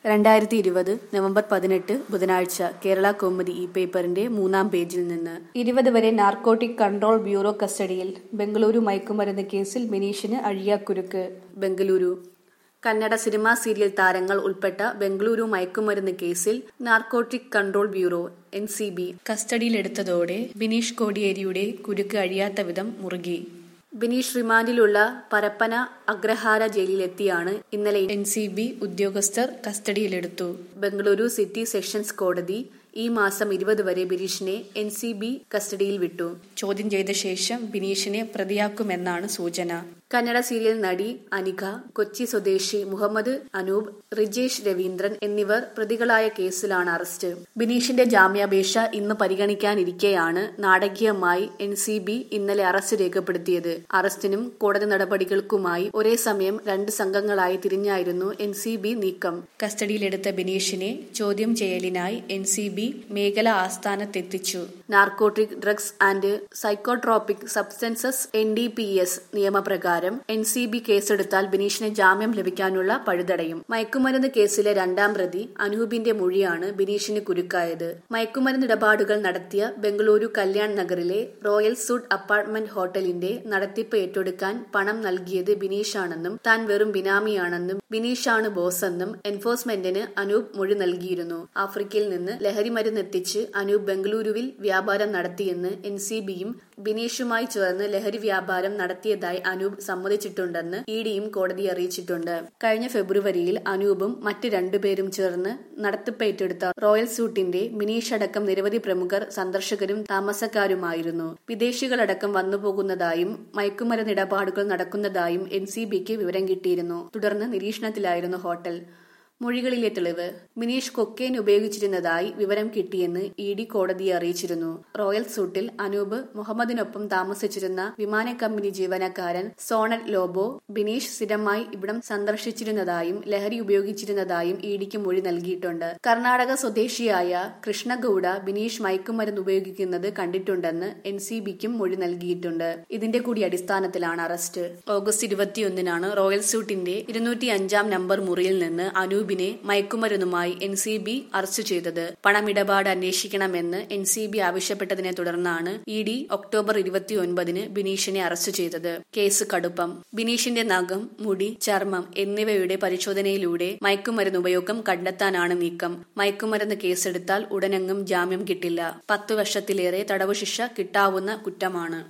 രണ്ടായിരത്തി ഇരുപത് നവംബർ പതിനെട്ട് ബുധനാഴ്ച കേരള കൗമുദി ഈ പേപ്പറിന്റെ മൂന്നാം പേജിൽ നിന്ന് ഇരുപത് വരെ നാർക്കോട്ടിക് കൺട്രോൾ ബ്യൂറോ കസ്റ്റഡിയിൽ ബംഗളൂരു മയക്കുമരുന്ന് കേസിൽ ബിനീഷിന് അഴിയാക്കുരുക്ക് ബംഗളൂരു കന്നഡ സിനിമാ സീരിയൽ താരങ്ങൾ ഉൾപ്പെട്ട ബംഗളൂരു മയക്കുമരുന്ന് കേസിൽ narcotic control bureau N C B കസ്റ്റഡിയിലെടുത്തതോടെ ബിനീഷ് കോടിയേരിയുടെ കുരുക്ക് അഴിയാത്ത വിധം മുറുകി ബിനീഷ് റിമാൻഡിലുള്ള പരപ്പന അഗ്രഹാര ജയിലിലെത്തിയാണ് ഇന്നലെ എൻ സി ബി ഉദ്യോഗസ്ഥർ കസ്റ്റഡിയിലെടുത്തു ബംഗളൂരു സിറ്റി സെഷൻസ് കോടതി ഈ മാസം ഇരുപത് വരെ ബിനീഷിനെ എൻ സി ബി കസ്റ്റഡിയിൽ വിട്ടു ചോദ്യം ചെയ്ത ശേഷം ബിനീഷിനെ പ്രതിയാക്കുമെന്നാണ് സൂചന കന്നഡ സീരിയൽ നടി അനിക കൊച്ചി സ്വദേശി മുഹമ്മദ് അനൂപ് റിജേഷ് രവീന്ദ്രൻ എന്നിവർ പ്രതികളായ കേസിലാണ് അറസ്റ്റ് ബിനീഷിന്റെ ജാമ്യാപേക്ഷ ഇന്ന് പരിഗണിക്കാനിരിക്കെയാണ് നാടകീയമായി എൻ സി ബി ഇന്നലെ അറസ്റ്റ് രേഖപ്പെടുത്തിയത് അറസ്റ്റിനും കോടതി നടപടികൾക്കുമായി ഒരേ സമയം രണ്ട് സംഘങ്ങളായി തിരിഞ്ഞായിരുന്നു എൻ സി ബി നീക്കം കസ്റ്റഡിയിലെടുത്ത ബിനീഷിനെ ചോദ്യം ചെയ്യലിനായി എൻ സി ബി മേഖല ആസ്ഥാനത്തെത്തിച്ചു narcotic drugs and psychotropic substances N D P S നിയമപ്രകാരം എൻ സി ബി കേസെടുത്താൽ ബിനീഷിന് ജാമ്യം ലഭിക്കാനുള്ള പഴുതടയും മയക്കുമരുന്ന് കേസിലെ രണ്ടാം പ്രതി അനൂപിന്റെ മൊഴിയാണ് ബിനീഷിന് കുരുക്കായത് മയക്കുമരുന്ന് ഇടപാടുകൾ നടത്തിയ ബംഗളൂരു കല്യാൺ നഗറിലെ റോയൽ സൂട്ട് അപ്പാർട്ട്മെന്റ് ഹോട്ടലിന്റെ നടത്തിപ്പ് ഏറ്റെടുക്കാൻ പണം നൽകിയത് ബിനീഷാണെന്നും താൻ വെറും ബിനാമിയാണെന്നും ബിനീഷാണ് ബോസെന്നും എൻഫോഴ്സ്മെന്റിന് അനൂപ് മൊഴി നൽകിയിരുന്നു ആഫ്രിക്കയിൽ നിന്ന് ലഹരി മരുന്നെത്തിച്ച് അനൂപ് ബംഗളൂരുവിൽ വ്യാപാരം നടത്തിയെന്ന് എൻ സി ബിയും ബിനീഷുമായി ചേർന്ന് ലഹരി വ്യാപാരം നടത്തിയതായി അനൂപ് സമ്മതിച്ചിട്ടുണ്ടെന്ന് ഇ ഡിയും കോടതിയെ അറിയിച്ചിട്ടുണ്ട് കഴിഞ്ഞ ഫെബ്രുവരിയിൽ അനൂപും മറ്റ് രണ്ടുപേരും ചേർന്ന് നടത്തിപ്പ് ഏറ്റെടുത്ത റോയൽ സൂട്ടിന്റെ ബിനീഷ് അടക്കം നിരവധി പ്രമുഖർ സന്ദർശകരും താമസക്കാരുമായിരുന്നു വിദേശികളടക്കം വന്നുപോകുന്നതായും മയക്കുമരുന്ന് ഇടപാടുകൾ നടക്കുന്നതായും എൻ സി ബിക്ക് വിവരം കിട്ടിയിരുന്നു തുടർന്ന് നിരീക്ഷണത്തിലായിരുന്നു ഹോട്ടൽ മൊഴികളിലെ തെളിവ് ബിനീഷ് കൊക്കെയിൻ ഉപയോഗിച്ചിരുന്നതായി വിവരം കിട്ടിയെന്ന് ഇ ഡി കോടതിയെ അറിയിച്ചിരുന്നു റോയൽ സൂട്ടിൽ അനൂപ് മുഹമ്മദിനൊപ്പം താമസിച്ചിരുന്ന വിമാന കമ്പനി ജീവനക്കാരൻ സോണൽ ലോബോ ബിനീഷ് സ്ഥിരമായി ഇവിടം സന്ദർശിച്ചിരുന്നതായും ലഹരി ഉപയോഗിച്ചിരുന്നതായും ഇ ഡിക്ക് മൊഴി നൽകിയിട്ടുണ്ട് കർണാടക സ്വദേശിയായ കൃഷ്ണഗൌഡ ബിനീഷ് മയക്കുമരുന്ന് ഉപയോഗിക്കുന്നത് കണ്ടിട്ടുണ്ടെന്ന് എൻ സി ബിക്കും മൊഴി നൽകിയിട്ടുണ്ട് ഇതിന്റെ കൂടി അടിസ്ഥാനത്തിലാണ് അറസ്റ്റ് ഓഗസ്റ്റ് ഇരുപത്തിയൊന്നിനാണ് റോയൽ സൂട്ടിന്റെ ഇരുന്നൂറ്റി അഞ്ചാം നമ്പർ മുറിയിൽ നിന്ന് അനൂപ് അനൂപിനെ മയക്കുമരുന്നുമായി എൻ സി ബി അറസ്റ്റ് ചെയ്തത് പണമിടപാട് അന്വേഷിക്കണമെന്ന് എൻ സി ബി ആവശ്യപ്പെട്ടതിനെ തുടർന്നാണ് ഇ ഡി ഒക്ടോബർ ഇരുപത്തിയൊൻപതിന് ബിനീഷിനെ അറസ്റ്റ് ചെയ്തത് കേസ് കടുപ്പം ബിനീഷിന്റെ നഖം മുടി ചർമ്മം എന്നിവയുടെ പരിശോധനയിലൂടെ മയക്കുമരുന്ന് ഉപയോഗം കണ്ടെത്താനാണ് നീക്കം മയക്കുമരുന്ന് കേസെടുത്താൽ ഉടനെങ്ങും ജാമ്യം കിട്ടില്ല പത്തു വർഷത്തിലേറെ തടവുശിക്ഷ കിട്ടാവുന്ന കുറ്റമാണ്